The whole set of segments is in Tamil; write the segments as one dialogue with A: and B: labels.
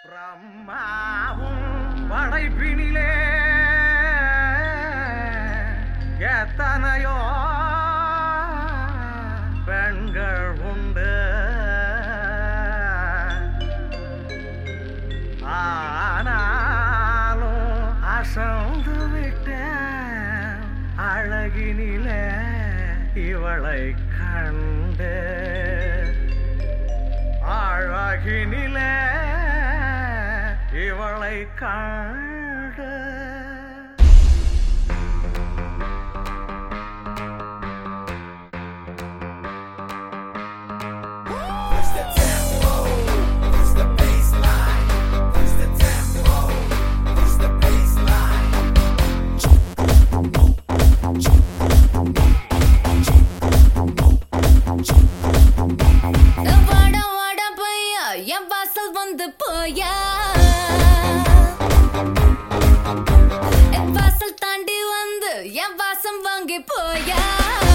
A: பிரம்மாவும் படைப்பினிலே எத்தனையோ பெண்கள் உண்டு ஆனாலும் அசந்து விட்டேன் அழகினிலே இவளை கண்டு அழகினிலே இவளை கண்டு
B: வாட வாட பையா என் வாசல் வந்து போயா என் வாசல் தாண்டி வந்து என் வாசம் வாங்கி போயா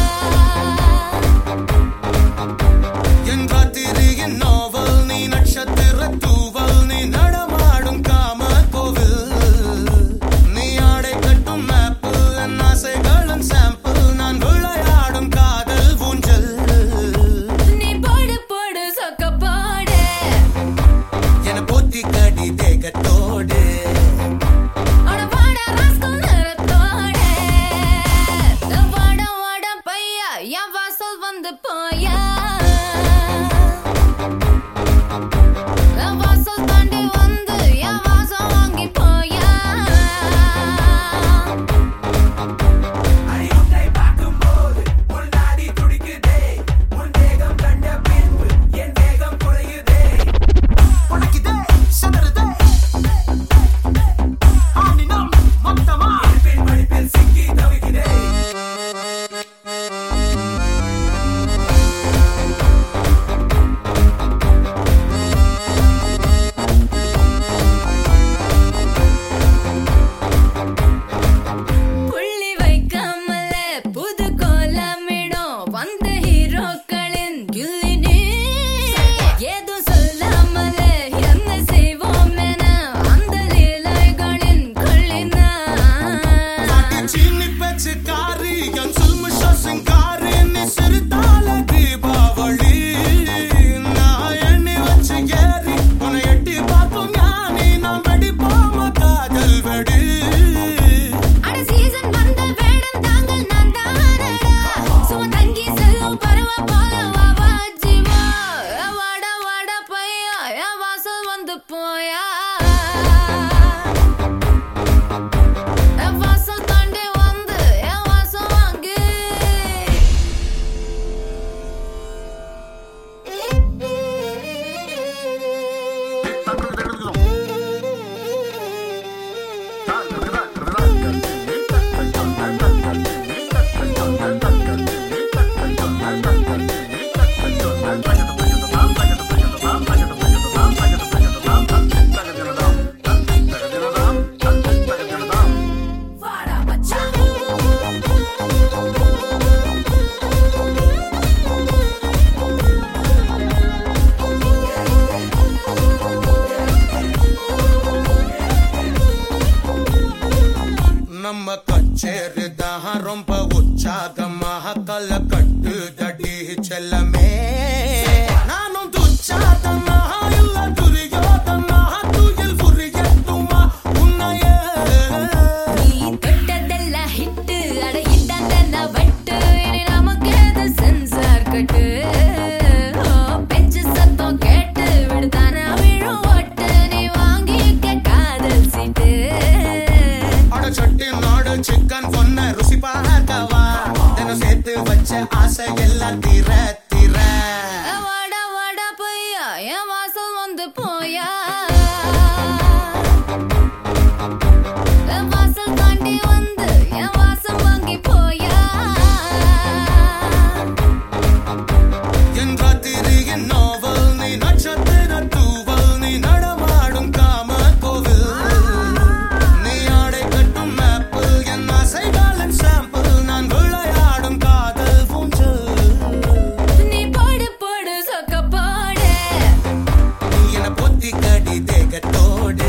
C: என் ராத்திரியின் நாவல் நீ நட்சத்திர தூவல் நீ நடமாடும் காம கோவில் நீ ஆடை கட்டும் மேப்பு என் ஆசைகளின் சாம்பிள் நான் விளையாடும் காதல் ஊஞ்சல்
B: நீ போடு போடு சொக்க போடு
C: என போத்தி கடி தேகத்தோடு
B: அட வாட ராஸ்கல் நிறத்தோடு வாட வாட பையா என் வாசல் வந்து போயா என் வாசல் தாண்டி வந்து என் வாசம் வாங்கி போயா
C: உனக்கிதே சதறுதே ஆனினம் மொத்தமா
B: புள்ளி வைக்காமலே புது கோலமிடும் வந்த ஹீரோக்களின் கில்லி நீ ஏதோ சொல்லாமலே என்ன செய்வோம் என அந்த லீலைகளின் கொள்ளினா
C: சீனி பேச்சு காரி என் சுல்முஷ சிங்காரி நீ சிறுதால தீபாவளி நான் எண்ணி வச்சு ஏறி உன்னை எட்டி பார்க்கும் ஞானி நான் வெடிப்போம காதல் வெடி
B: அட சீசன் வந்த வேடம் தாங்கள் நான் தானடா சும்மா தங்கி செல்லும் பருவ போல வா வா ஜீவா வாட வாட பையா என் வாசல் வந்து போயா என் வாசல் தாண்டி வந்து என் வாசம் வாங்கு வாடா மச்சான்
C: நம்ம கச்சேரி தான் ரொம்ப உற்சாகமாக கல கட்டு தடி செல்லமே நானும் துச்சாதமாக இல்ல துரியோதமாக துயில் புரியட்டுமா உன்னையே
B: நீ தொட்டதெல்லாம் ஹிட்டு அட இட்டாண்டெல்லாம் வெட்டு இனி நமக்கு எது சென்சார் கட்டு ஓ, பெஞ்சு சத்தம் கேட்டு விடுதானா விழும் ஓட்டு நீ வாங்கிக்க காதல் சீட்டு
C: அட சட்டி நாடு சிக்கன் பொண்ண வேகத்தோடு